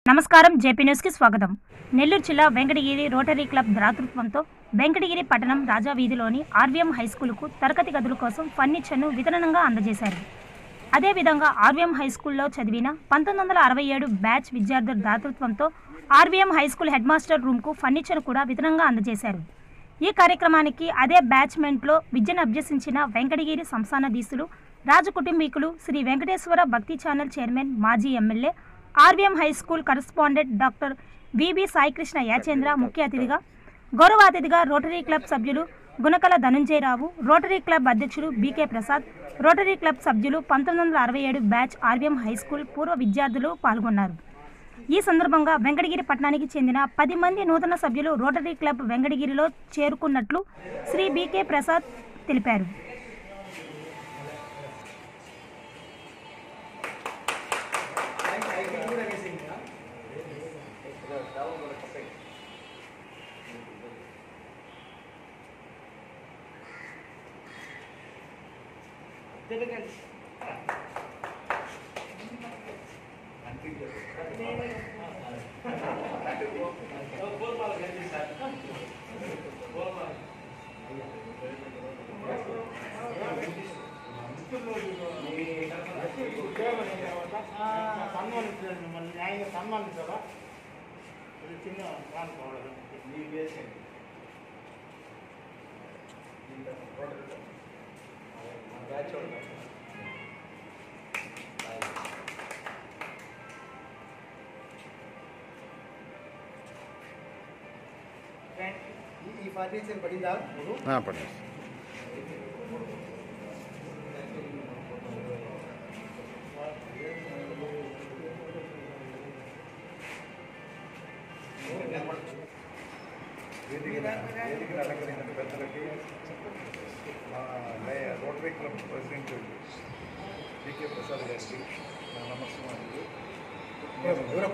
నమస్కారం జేపీ న్యూస్కి స్వాగతం నెల్లూరు జిల్లా వెంకటగిరి రోటరీ క్లబ్ దాతృత్వంతో వెంకటగిరి పట్టణం రాజా వీధిలోని ఆర్వీఎం హై స్కూల్కు తరగతి గదుల కోసం ఫర్నిచర్ను వితరణంగా అందజేశారు అదేవిధంగా ఆర్వీఎం హై స్కూల్లో చదివిన పంతొమ్మిది వందల అరవై ఏడు బ్యాచ్ విద్యార్థుల దాతృత్వంతో RVM high school head master రూమ్కు ఫర్నిచర్ కూడా వితరణంగా అందజేశారు ఈ కార్యక్రమానికి అదే బ్యాచ్మెంట్లో విద్యను అభ్యసించిన వెంకటగిరి సంస్థానాధీశులు రాజకుటుంబీకులు శ్రీ వెంకటేశ్వర భక్తి ఛానల్ చైర్మన్ మాజీ MLA RVM high school correspondent doctor VB Saikrishna Yachendra ముఖ్య అతిథిగా గౌరవ అతిథిగా రోటరీ క్లబ్ సభ్యులు గుణకల ధనుంజయరావు రోటరీ క్లబ్ అధ్యక్షులు బీకే ప్రసాద్ రోటరీ క్లబ్ సభ్యులు పంతొమ్మిది వందల అరవై ఏడు బ్యాచ్ ఆర్వీఎం హై స్కూల్ పూర్వ విద్యార్థులు పాల్గొన్నారు ఈ సందర్భంగా వెంకటగిరి పట్టణానికి చెందిన పది మంది నూతన సభ్యులు రోటరీ క్లబ్ వెంకటగిరిలో చేరుకున్నట్లు శ్రీ బీకే ప్రసాద్ తెలిపారు సన్మానించండి మళ్ళీ న్యాయంగా సన్మానించాలా ఇది చిన్న రానుకోవడం ఈ ఫర్నిచర్ పడిందా పడింది వేదికన వేదికను అలంకరించిన పెద్దలకి మా లయ- rotary club president D K Prasad గారికి నా నమస్కారాలు నేను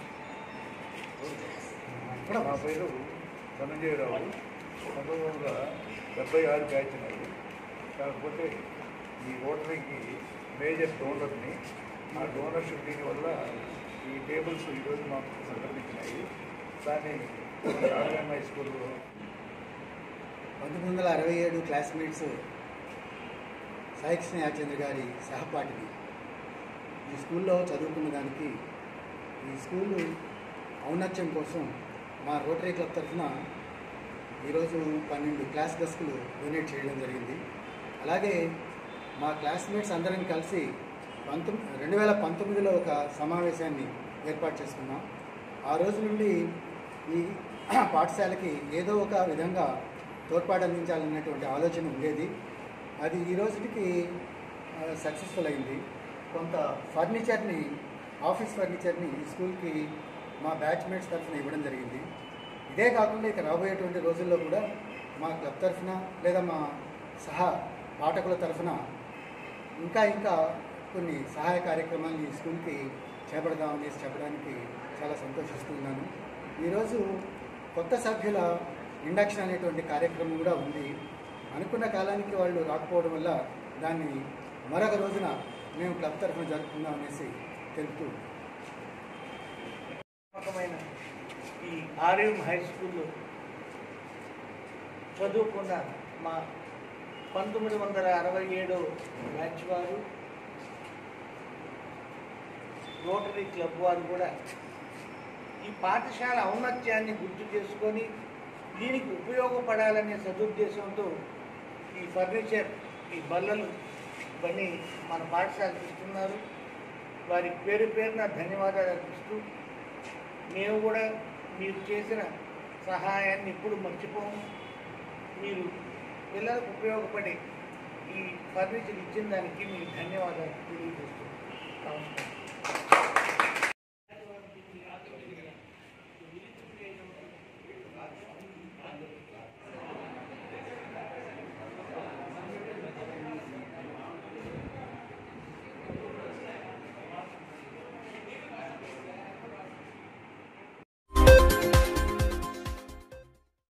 మా పేరు ధనంజయరావు పంతొమ్మిది వందల డెబ్బై ఆరు బ్యాచ్ నాది కాకపోతే ఈ రోటరీకి మేజర్ డోనర్ని ఆ డోనర్షిప్ దీనివల్ల ఈ టేబుల్స్ ఈరోజు మాకు సందర్భించినాయి దాన్ని ఆర్ఎం హై స్కూల్లో పంతొమ్మిది వందల అరవై ఏడు క్లాస్మేట్స్ సాయికృష్ణ యాచంద్ర గారి సహపాఠిని ఈ స్కూల్లో చదువుకున్న దానికి ఈ స్కూలు ఔన్నత్యం కోసం మా రోటరీ క్లబ్ తరఫున ఈరోజు పన్నెండు క్లాస్ డెస్కులు డొనేట్ చేయడం జరిగింది అలాగే మా క్లాస్మేట్స్ అందరం కలిసి పంతొమ్మిది రెండు వేల పంతొమ్మిదిలో ఒక సమావేశాన్ని ఏర్పాటు చేసుకున్నాం ఆ రోజు నుండి ఈ పాఠశాలకి ఏదో ఒక విధంగా తోడ్పాటు అందించాలన్నటువంటి ఆలోచన ఉండేది అది ఈ రోజుకి సక్సెస్ఫుల్ అయింది కొంత ఫర్నిచర్ని ఆఫీస్ ఫర్నిచర్ని ఈ స్కూల్కి మా బ్యాచ్మేట్స్ తరఫున ఇవ్వడం జరిగింది ఇదే కాకుండా ఇక రాబోయేటువంటి రోజుల్లో కూడా మా క్లబ్ తరఫున లేదా మా సహా పాఠకుల తరఫున ఇంకా ఇంకా కొన్ని సహాయ కార్యక్రమాలు ఈ స్కూల్కి చేపడదామనేసి చెప్పడానికి చాలా సంతోషిస్తున్నాను ఈరోజు కొత్త సభ్యుల ఇండక్షన్ అనేటువంటి కార్యక్రమం కూడా ఉంది అనుకున్న కాలానికి వాళ్ళు రాకపోవడం వల్ల దాన్ని మరొక రోజున మేము క్లబ్ తరఫున జరుపుకుందాం అనేసి తెలుపుతూ నమ్మకమైన ఈ ఆర్ఎం హై స్కూల్లో చదువుకున్న మా పంతొమ్మిది వందల అరవై ఏడు బ్యాచ్ వారు రోటరీ క్లబ్ వారు కూడా ఈ పాఠశాల ఔన్నత్యాన్ని గుర్తు చేసుకొని దీనికి ఉపయోగపడాలనే సదుద్దేశంతో ఈ ఫర్నిచర్ ఈ బల్లలు ఇవన్నీ మన పాఠశాలకు ఇస్తున్నారు వారి పేరు పేరున ధన్యవాదాలు అర్పిస్తూ మేము కూడా మీరు చేసిన సహాయాన్ని ఇప్పుడు మర్చిపోము మీరు పిల్లలకు ఉపయోగపడే ఈ ఫర్నిచర్ ఇచ్చిన దానికి మీకు ధన్యవాదాలు తెలియజేస్తున్నాను నమస్కారం